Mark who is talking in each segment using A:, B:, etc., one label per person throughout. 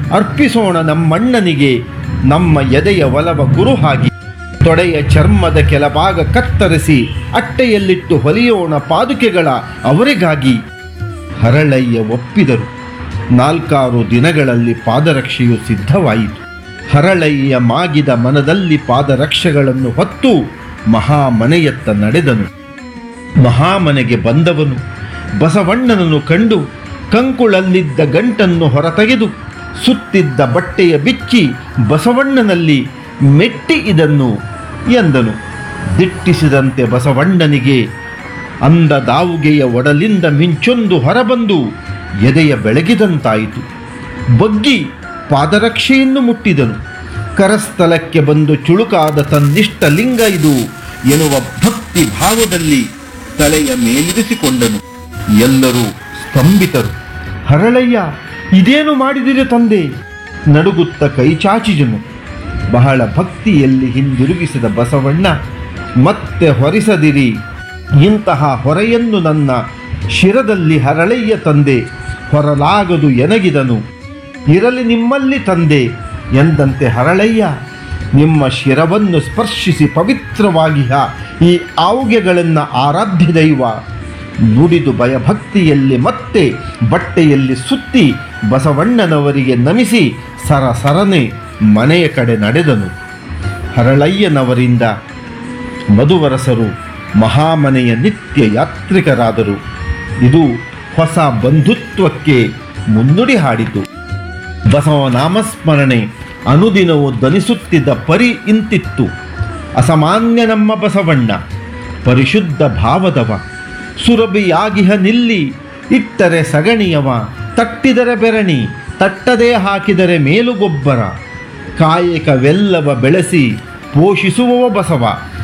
A: ಅರ್ಪಿಸೋಣ ನಮ್ಮಣ್ಣನಿಗೆ ನಮ್ಮ ಎದೆಯ ಒಲವ ಗುರುಹಾಗಿ ತೊಡೆಯ ಚರ್ಮದ ಕೆಲಭಾಗ ಕತ್ತರಿಸಿ ಅಟ್ಟೆಯಲ್ಲಿಟ್ಟು ಹೊಲಿಯೋಣ ಪಾದುಕೆಗಳ ಅವರಿಗಾಗಿ ಹರಳಯ್ಯ ಒಪ್ಪಿದರು ನಾಲ್ಕಾರು ದಿನಗಳಲ್ಲಿ ಪಾದರಕ್ಷೆಯು ಸಿದ್ಧವಾಯಿತು ಹರಳಯ್ಯ ಮಾಗಿದ ಮನದಲ್ಲಿ ಪಾದರಕ್ಷೆಗಳನ್ನು ಹೊತ್ತು ಮಹಾಮನೆಯತ್ತ ನಡೆದನು ಮಹಾಮನೆಗೆ ಬಂದವನು ಬಸವಣ್ಣನನ್ನು ಕಂಡು ಕಂಕುಳಲ್ಲಿದ್ದ ಗಂಟನ್ನು ಹೊರತೆಗೆದು ಸುತ್ತಿದ್ದ ಬಟ್ಟೆಯ ಬಿಚ್ಚಿ ಬಸವಣ್ಣನಲ್ಲಿ ಮೆಟ್ಟಿ ಇದನ್ನು ಎಂದನು ದಿಟ್ಟಿಸಿದಂತೆ ಬಸವಣ್ಣನಿಗೆ ಅಂದ ದಾವುಗೆಯ ಒಡಲಿಂದ ಮಿಂಚೊಂದು ಹೊರಬಂದು ಎದೆಯ ಬೆಳಗಿದಂತಾಯಿತು ಬಗ್ಗಿ ಪಾದರಕ್ಷೆಯನ್ನು ಮುಟ್ಟಿದನು ಕರಸ್ಥಲಕ್ಕೆ ಬಂದು ಚುಳುಕಾದ ತನ್ನಿಷ್ಟ ಲಿಂಗ ಇದು ಎನ್ನುವ ಭಕ್ತಿ ಭಾವದಲ್ಲಿ ತಲೆಯ ಮೇಲಿರಿಸಿಕೊಂಡನು ಎಲ್ಲರೂ ಸ್ತಂಭಿತರು ಹರಳಯ್ಯ ಇದೇನು ಮಾಡಿದಿರಿ ತಂದೆ ನಡುಗುತ್ತ ಕೈಚಾಚಿದನು ಬಹಳ ಭಕ್ತಿಯಲ್ಲಿ ಹಿಂದಿರುಗಿಸಿದ ಬಸವಣ್ಣ ಮತ್ತೆ ಹೊರಿಸದಿರಿ ಇಂತಹ ಹೊರೆಯನ್ನು ನನ್ನ ಶಿರದಲ್ಲಿ ಹರಳಯ್ಯ ತಂದೆ ಹೊರಲಾಗದು ಎನಗಿದನು ಇರಲಿ ನಿಮ್ಮಲ್ಲಿ ತಂದೆ ಎಂದಂತೆ ಹರಳಯ್ಯ ನಿಮ್ಮ ಶಿರವನ್ನು ಸ್ಪರ್ಶಿಸಿ ಪವಿತ್ರವಾಗಿಹ ಈ ಆವುಗೆಗಳನ್ನು ಆರಾಧ್ಯ ದೈವ ನುಡಿದು ಭಯಭಕ್ತಿಯಲ್ಲಿ ಮತ್ತೆ ಬಟ್ಟೆಯಲ್ಲಿ ಸುತ್ತಿ ಬಸವಣ್ಣನವರಿಗೆ ನಮಿಸಿ ಸರಸರನೆ ಮನೆಯ ಕಡೆ ನಡೆದನು ಹರಳಯ್ಯನವರಿಂದ ಮಧುವರಸರು ಮಹಾಮನೆಯ ನಿತ್ಯ ಯಾತ್ರಿಕರಾದರು ಇದು ಹೊಸ ಬಂಧುತ್ವಕ್ಕೆ ಮುನ್ನುಡಿ ಹಾಡಿತು ಬಸವ ನಾಮಸ್ಮರಣೆ ಅನುದಿನವೂ ಧ್ವನಿಸುತ್ತಿದ್ದ ಪರಿ ಇಂತಿತ್ತು ಅಸಾಮಾನ್ಯ ನಮ್ಮ ಬಸವಣ್ಣ ಪರಿಶುದ್ಧ ಭಾವದವ ಸುರಭಿಯಾಗಿಹ ನಿಲ್ಲಿ ಇಟ್ಟರೆ ಸಗಣಿಯವ ತಟ್ಟಿದರೆ ಬೆರಣಿ ತಟ್ಟದೇ ಹಾಕಿದರೆ ಮೇಲುಗೊಬ್ಬರ ಕಾಯಕವೆಲ್ಲವ ಬೆಳೆಸಿ ಪೋಷಿಸುವವ ಬಸವ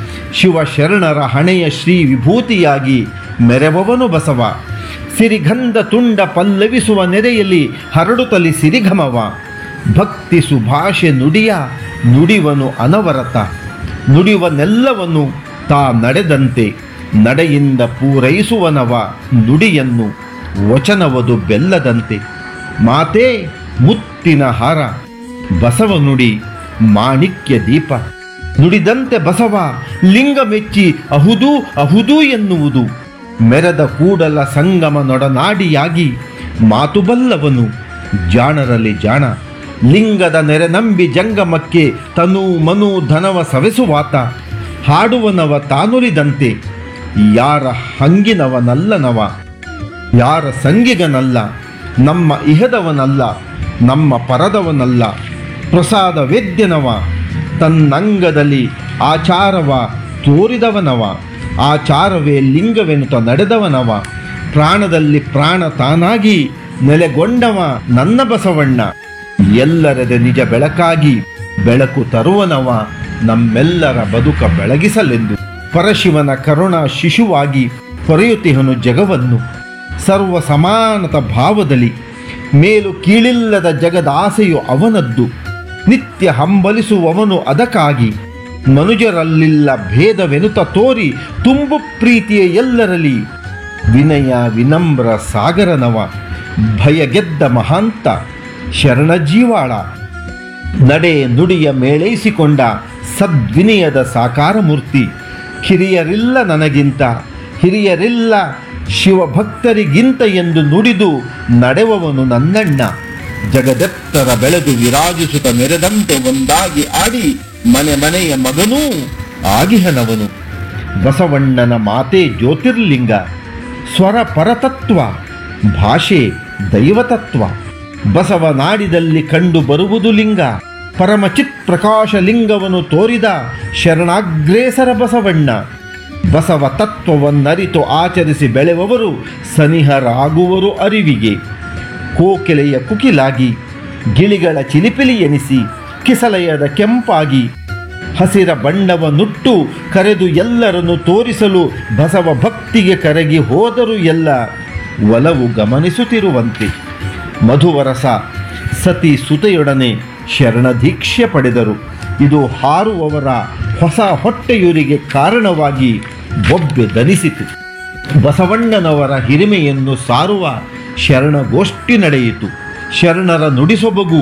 A: ಶಿವಶರಣರ ಹಣೆಯ ಶ್ರೀ ವಿಭೂತಿಯಾಗಿ ಮೆರೆವವನು ಬಸವ ಸಿರಿಗಂಧ ತುಂಡ ಪಲ್ಲವಿಸುವ ನೆರೆಯಲ್ಲಿ ಹರಡುತ್ತಲಿ ಸಿರಿಘಮವ ಭಕ್ತಿ ಸುಭಾಷೆ ನುಡಿಯ ನುಡಿವನು ಅನವರತ ನುಡಿವನೆಲ್ಲವನ್ನು ತಾ ನಡೆದಂತೆ ನಡೆಯಿಂದ ಪೂರೈಸುವನವ ನುಡಿಯನ್ನು ವಚನವದು ಬೆಲ್ಲದಂತೆ ಮಾತೇ ಮುತ್ತಿನ ಹಾರ ಬಸವ ನುಡಿ ಮಾಣಿಕ್ಯ ದೀಪ ನುಡಿದಂತೆ ಬಸವ ಲಿಂಗ ಮೆಚ್ಚಿ ಅಹುದು ಅಹುದು ಎನ್ನುವುದು ಮೆರೆದ ಕೂಡಲ ಸಂಗಮ ನೊಡನಾಡಿಯಾಗಿ ಮಾತು ಬಲ್ಲವನು ಜಾಣರಲ್ಲಿ ಜಾಣ ಲಿಂಗದ ನೆರೆ ನಂಬಿ ಜಂಗಮಕ್ಕೆ ತನು ಮನು ಧನವ ಸವೆಸುವಾತ ಹಾಡುವನವ ತಾನುರಿದಂತೆ ಯಾರ ಹಂಗಿನವನಲ್ಲನವ ಯಾರ ಸಂಗಿಗನಲ್ಲ ನಮ್ಮ ಇಹದವನಲ್ಲ ನಮ್ಮ ಪರದವನಲ್ಲ ಪ್ರಸಾದ ವೇದ್ಯನವ ತನ್ನಂಗದಲ್ಲಿ ಆಚಾರವ ತೋರಿದವನವ ಆಚಾರವೇ ಲಿಂಗವೆನುತ ನಡೆದವನವ ಪ್ರಾಣದಲ್ಲಿ ಪ್ರಾಣ ತಾನಾಗಿ ನೆಲೆಗೊಂಡವ ನನ್ನ ಬಸವಣ್ಣ ಎಲ್ಲರೆದೆ ನಿಜ ಬೆಳಕಾಗಿ ಬೆಳಕು ತರುವನವ ನಮ್ಮೆಲ್ಲರ ಬದುಕ ಬೆಳಗಿಸಲೆಂದು ಪರಶಿವನ ಕರುಣ ಶಿಶುವಾಗಿ ಹೊರೆಯುತ್ತಿಹನು ಜಗವನ್ನು ಸರ್ವ ಸಮಾನತ ಭಾವದಲ್ಲಿ ಮೇಲು ಕೀಳಿಲ್ಲದ ಜಗದ ಆಸೆಯು ಅವನದ್ದು ನಿತ್ಯ ಹಂಬಲಿಸುವವನು ಅದಕ್ಕಾಗಿ ಮನುಜರಲ್ಲಿಲ್ಲ ಭೇದವೆನುತ ತೋರಿ ತುಂಬು ಪ್ರೀತಿಯ ಎಲ್ಲರಲ್ಲಿ ವಿನಯ ವಿನಮ್ರ ಸಾಗರನವ ಭಯ ಗೆದ್ದ ಮಹಾಂತ ಶರಣ ಜೀವಾಳ ನಡೆ ನುಡಿಯ ಮೇಳೈಸಿಕೊಂಡ ಸದ್ವಿನಯದ ಸಾಕಾರ ಮೂರ್ತಿ ಹಿರಿಯರಿಲ್ಲ ನನಗಿಂತ ಹಿರಿಯರಿಲ್ಲ ಶಿವಭಕ್ತರಿಗಿಂತ ಎಂದು ನುಡಿದು ನಡೆವವನು ನನ್ನಣ್ಣ ಜಗದೆತ್ತರ ಬೆಳೆದು ವಿರಾಜಿಸುತ್ತ ಮೆರೆದಂತೆ ಒಂದಾಗಿ ಆಡಿ ಮನೆ ಮನೆಯ ಮಗನೂ ಆಗಿಹನವನು ಬಸವಣ್ಣನ ಮಾತೆ ಜ್ಯೋತಿರ್ಲಿಂಗ ಸ್ವರ ಪರತತ್ವ ಭಾಷೆ ದೈವತತ್ವ ಬಸವ ನಾಡಿದಲ್ಲಿ ಕಂಡು ಬರುವುದು ಲಿಂಗ ಪರಮಚಿತ್ ಪ್ರಕಾಶ ಲಿಂಗವನ್ನು ತೋರಿದ ಶರಣಾಗ್ರೇಸರ ಬಸವಣ್ಣ ಬಸವ ತತ್ವವನ್ನರಿತು ಆಚರಿಸಿ ಬೆಳೆವವರು ಸನಿಹರಾಗುವರು ಅರಿವಿಗೆ ಕೋಕಿಲೆಯ ಕುಕಿಲಾಗಿ ಗಿಳಿಗಳ ಚಿಲಿಪಿಲಿ ಎನಿಸಿ ಕಿಸಲಯದ ಕೆಂಪಾಗಿ ಹಸಿರ ಬಣ್ಣವ ನುಟ್ಟು ಕರೆದು ಎಲ್ಲರನ್ನು ತೋರಿಸಲು ಬಸವ ಭಕ್ತಿಗೆ ಕರಗಿ ಹೋದರು ಎಲ್ಲ ಒಲವು ಗಮನಿಸುತ್ತಿರುವಂತೆ ಮಧುವರಸ ಸತಿ ಸುತೆಯೊಡನೆ ಶರಣದೀಕ್ಷೆ ಪಡೆದರು ಇದು ಹಾರುವವರ ಹೊಸ ಹೊಟ್ಟೆಯೂರಿಗೆ ಕಾರಣವಾಗಿ ಬೊಬ್ಬೆ ದನಿಸಿತು ಬಸವಣ್ಣನವರ ಹಿರಿಮೆಯನ್ನು ಸಾರುವ ಶರಣಗೋಷ್ಠಿ ನಡೆಯಿತು ಶರಣರ ನುಡಿಸೊಬಗು